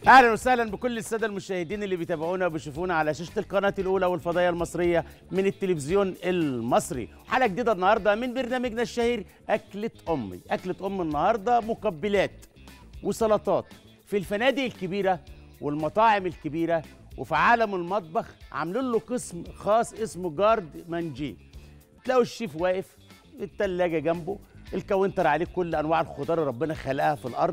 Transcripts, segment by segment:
اهلا وسهلا بكل الساده المشاهدين اللي بيتابعونا وبيشوفونا على شاشه القناه الاولى والفضائيه المصريه من التلفزيون المصري حلقه جديده النهارده من برنامجنا الشهير اكله امي اكله ام النهارده مقبلات وسلطات في الفنادق الكبيره والمطاعم الكبيره وفي عالم المطبخ عاملين له قسم خاص اسمه جارد مانجي تلاقوا الشيف واقف التلاجة جنبه الكاونتر عليه كل انواع الخضار اللي ربنا خلقها في الارض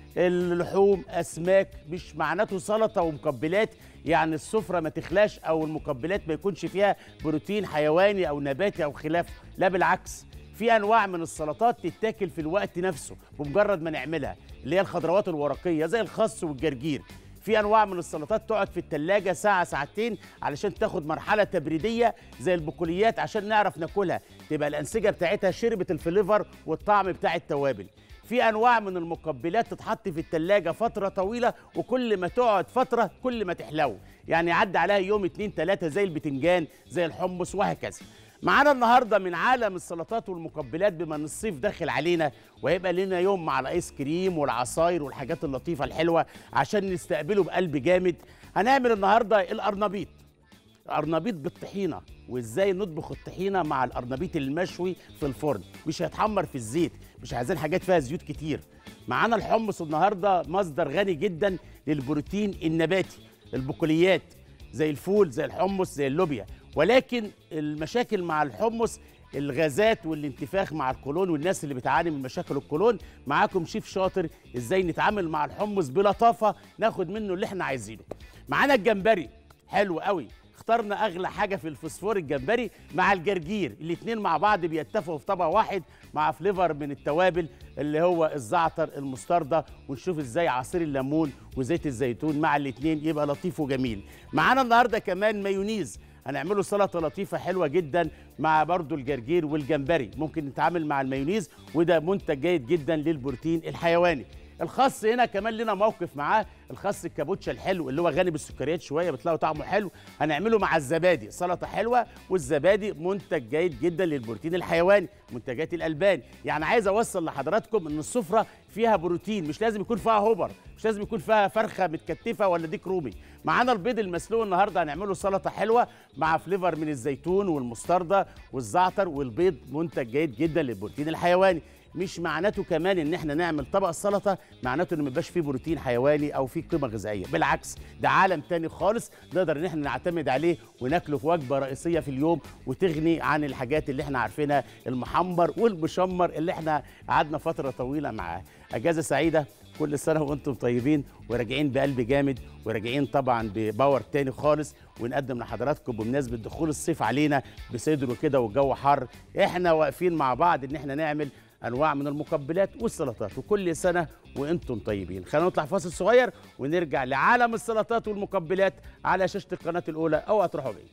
اللحوم اسماك مش معناته سلطه ومقبلات يعني السفره ما تخلاش او المقبلات ما يكونش فيها بروتين حيواني او نباتي او خلافه لا بالعكس في انواع من السلطات تتاكل في الوقت نفسه بمجرد ما نعملها اللي هي الخضروات الورقيه زي الخس والجرجير في انواع من السلطات تقعد في التلاجة ساعة ساعتين علشان تاخد مرحلة تبريدية زي البقوليات عشان نعرف ناكلها تبقى الأنسجة بتاعتها شربت الفليفر والطعم بتاع التوابل في انواع من المقبلات تتحط في التلاجة فترة طويلة وكل ما تقعد فترة كل ما تحلو يعني يعدي عليها يوم اتنين تلاتة زي البتنجان زي الحمص وهكذا معانا النهارده من عالم السلطات والمقبلات بما ان الصيف داخل علينا وهيبقى لنا يوم مع الايس كريم والعصاير والحاجات اللطيفه الحلوه عشان نستقبله بقلب جامد هنعمل النهارده القرنبيط قرنبيط بالطحينه وازاي نطبخ الطحينه مع القرنبيط المشوي في الفرن مش هيتحمر في الزيت مش عايزين حاجات فيها زيوت كتير معانا الحمص النهارده مصدر غني جدا للبروتين النباتي البقوليات زي الفول زي الحمص زي اللوبيا ولكن المشاكل مع الحمص الغازات والانتفاخ مع القولون والناس اللي بتعاني من مشاكل القولون معاكم شيف شاطر ازاي نتعامل مع الحمص بلطافه ناخد منه اللي احنا عايزينه معانا الجمبري حلو قوي اخترنا اغلى حاجه في الفوسفور الجمبري مع الجرجير الاتنين مع بعض بيتفقوا في طبق واحد مع فليفر من التوابل اللي هو الزعتر المستردة ونشوف ازاي عصير الليمون وزيت الزيتون مع الاتنين يبقى لطيف وجميل معانا النهارده كمان مايونيز هنعمله سلطه لطيفه حلوه جدا مع برضو الجرجير والجمبري ممكن نتعامل مع المايونيز وده منتج جيد جدا للبروتين الحيواني الخس هنا كمان لنا موقف معاه الخس الكابوتشا الحلو اللي هو غني بالسكريات شويه بتلاقوا طعمه حلو هنعمله مع الزبادي سلطه حلوه والزبادي منتج جيد جدا للبروتين الحيواني منتجات الالبان يعني عايز اوصل لحضراتكم ان السفره فيها بروتين مش لازم يكون فيها هوبر مش لازم يكون فيها فرخه متكتفه ولا ديك رومي معانا البيض المسلوق النهارده هنعمله سلطه حلوه مع فليفر من الزيتون والمستردة والزعتر والبيض منتج جيد جدا للبروتين الحيواني مش معناته كمان ان احنا نعمل طبق السلطه معناته ان ما يبقاش فيه بروتين حيواني او فيه قيمه غذائيه بالعكس ده عالم تاني خالص نقدر ان احنا نعتمد عليه وناكله في وجبه رئيسيه في اليوم وتغني عن الحاجات اللي احنا عارفينها المحمر والمشمر اللي احنا قعدنا فتره طويله معاه اجازه سعيده كل سنه وانتم طيبين وراجعين بقلب جامد وراجعين طبعا بباور تاني خالص ونقدم لحضراتكم بمناسبه دخول الصيف علينا بصدره كده والجو حر احنا واقفين مع بعض ان احنا نعمل انواع من المقبلات والسلطات وكل سنه وانتم طيبين خلينا نطلع فاصل صغير ونرجع لعالم السلطات والمقبلات على شاشه القناه الاولى او هتروحوا بعيد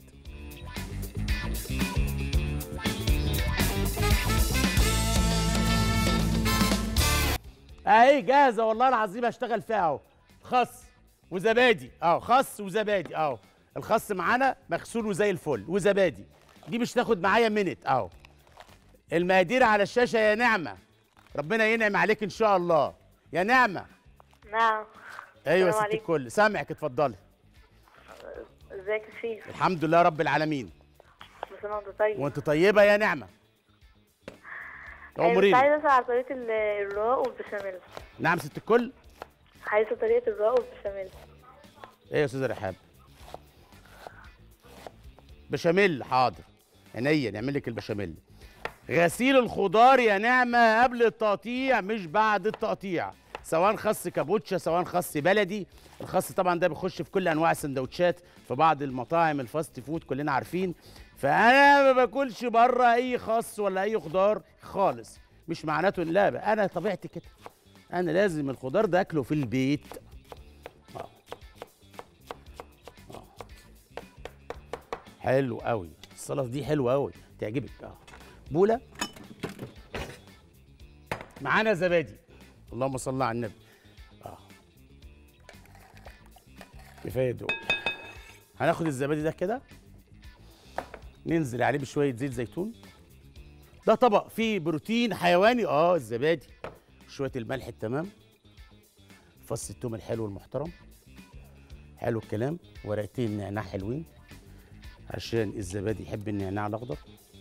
اهي جاهزه والله العظيم هشتغل فيها اهو خس وزبادي اهو خس وزبادي اهو الخس معانا مغسول وزي الفل وزبادي دي مش تاخد معايا منت اهو المقادير على الشاشه يا نعمه ربنا ينعم عليك ان شاء الله يا نعمه نعم ايوه يا السلام ست عليكم. الكل سامعك اتفضلي ازيك يا شيخ الحمد لله رب العالمين كل سنه وانت طيب وانت طيبه يا نعمه أيوة، بس عمرين عايزه اسال على طريقه ال- الرقاق والبشاميل نعم ست الكل عايزه طريقه الرقاق والبشاميل ايه يا استاذ رحاب بشاميل حاضر عينيا نعمل لك البشاميل غسيل الخضار يا نعمه قبل التقطيع مش بعد التقطيع سواء خس كابوتشا سواء خس بلدي الخس طبعا ده بيخش في كل انواع السندوتشات في بعض المطاعم الفاست فود كلنا عارفين فانا ما باكلش بره اي خس ولا اي خضار خالص مش معناته إن لا بقى انا طبيعتي كده انا لازم الخضار ده اكله في البيت حلو قوي السلطه دي حلوه قوي تعجبك اه بوله معانا زبادي اللهم صل على النبي اه كفايه دول هناخد الزبادي ده كده ننزل عليه بشويه زيت زيتون ده طبق فيه بروتين حيواني اه الزبادي شويه الملح التمام فص التوم الحلو المحترم حلو الكلام ورقتين نعناع حلوين عشان الزبادي يحب النعناع الاخضر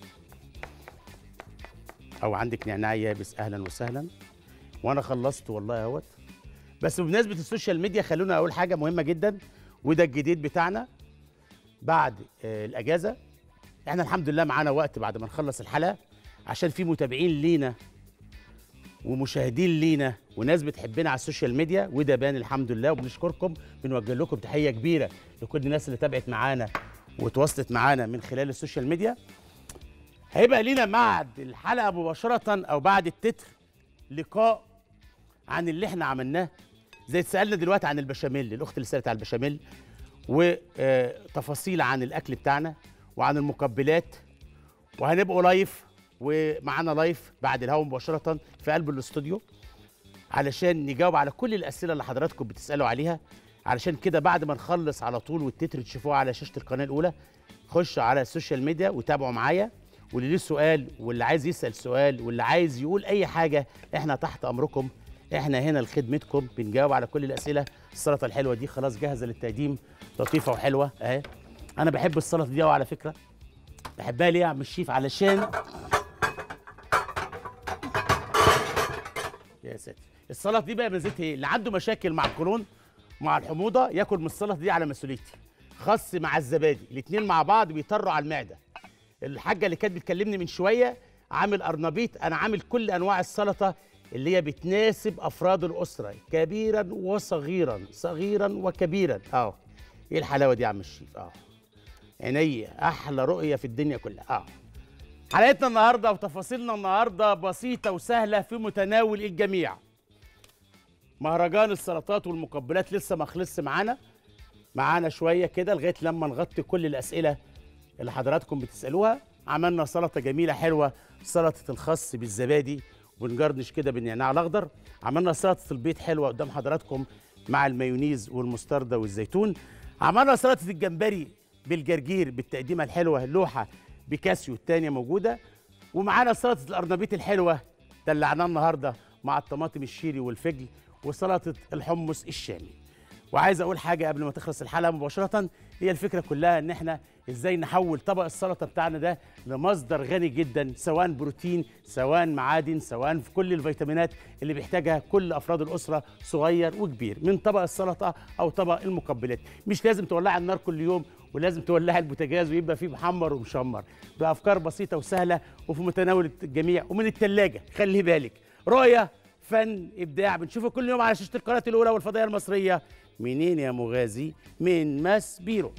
او عندك نعناع يابس اهلا وسهلا وانا خلصت والله اهوت بس بمناسبه السوشيال ميديا خلونا اقول حاجه مهمه جدا وده الجديد بتاعنا بعد آه الاجازه احنا الحمد لله معانا وقت بعد ما نخلص الحلقه عشان في متابعين لينا ومشاهدين لينا وناس بتحبنا على السوشيال ميديا وده بان الحمد لله وبنشكركم بنوجه لكم تحيه كبيره لكل الناس اللي تابعت معانا وتواصلت معانا من خلال السوشيال ميديا هيبقى لينا بعد الحلقه مباشره او بعد التتر لقاء عن اللي احنا عملناه زي اتسالنا دلوقتي عن البشاميل الاخت اللي سالت على البشاميل وتفاصيل عن الاكل بتاعنا وعن المقبلات وهنبقوا لايف ومعانا لايف بعد الهوا مباشره في قلب الاستوديو علشان نجاوب على كل الاسئله اللي حضراتكم بتسالوا عليها علشان كده بعد ما نخلص على طول والتتر تشوفوه على شاشه القناه الاولى خش على السوشيال ميديا وتابعوا معايا واللي ليه سؤال واللي عايز يسال سؤال واللي عايز يقول اي حاجه احنا تحت امركم احنا هنا لخدمتكم بنجاوب على كل الاسئله السلطه الحلوه دي خلاص جاهزه للتقديم لطيفه وحلوه اهي انا بحب السلطه دي قوي على فكره بحبها ليه يا عم الشيف علشان يا ساتر السلطه دي بقى ميزتها ايه اللي عنده مشاكل مع القولون مع الحموضه ياكل من السلطه دي على مسؤوليتي خس مع الزبادي الاثنين مع بعض بيطروا على المعده الحاجه اللي كانت بتكلمني من شويه عامل قرنبيط انا عامل كل انواع السلطه اللي هي بتناسب افراد الاسره كبيرا وصغيرا صغيرا وكبيرا اه ايه الحلاوه دي يا عم الشيف اه عينيا احلى رؤيه في الدنيا كلها اه حلقتنا النهارده وتفاصيلنا النهارده بسيطه وسهله في متناول الجميع مهرجان السلطات والمقبلات لسه ما خلصش معانا معانا شويه كده لغايه لما نغطي كل الاسئله اللي حضراتكم بتسالوها عملنا سلطه جميله حلوه سلطه الخس بالزبادي ونجرنش كده بالنعناع الاخضر عملنا سلطه البيض حلوه قدام حضراتكم مع المايونيز والمستردة والزيتون عملنا سلطه الجمبري بالجرجير بالتقديمه الحلوه اللوحه بكاسيو التانية موجوده ومعانا سلطه القرنبيط الحلوه دلعناها النهارده مع الطماطم الشيري والفجل وسلطه الحمص الشامي وعايز اقول حاجه قبل ما تخلص الحلقه مباشره هي الفكره كلها ان احنا ازاي نحول طبق السلطه بتاعنا ده لمصدر غني جدا سواء بروتين سواء معادن سواء في كل الفيتامينات اللي بيحتاجها كل افراد الاسره صغير وكبير من طبق السلطه او طبق المقبلات مش لازم تولع النار كل يوم ولازم تولع البوتاجاز ويبقى فيه محمر ومشمر بافكار بسيطه وسهله وفي متناول الجميع ومن الثلاجه خلي بالك رؤيه فن ابداع بنشوفه كل يوم على شاشه القناه الاولى والفضائيه المصريه منين يا مغازي من ماس بيرو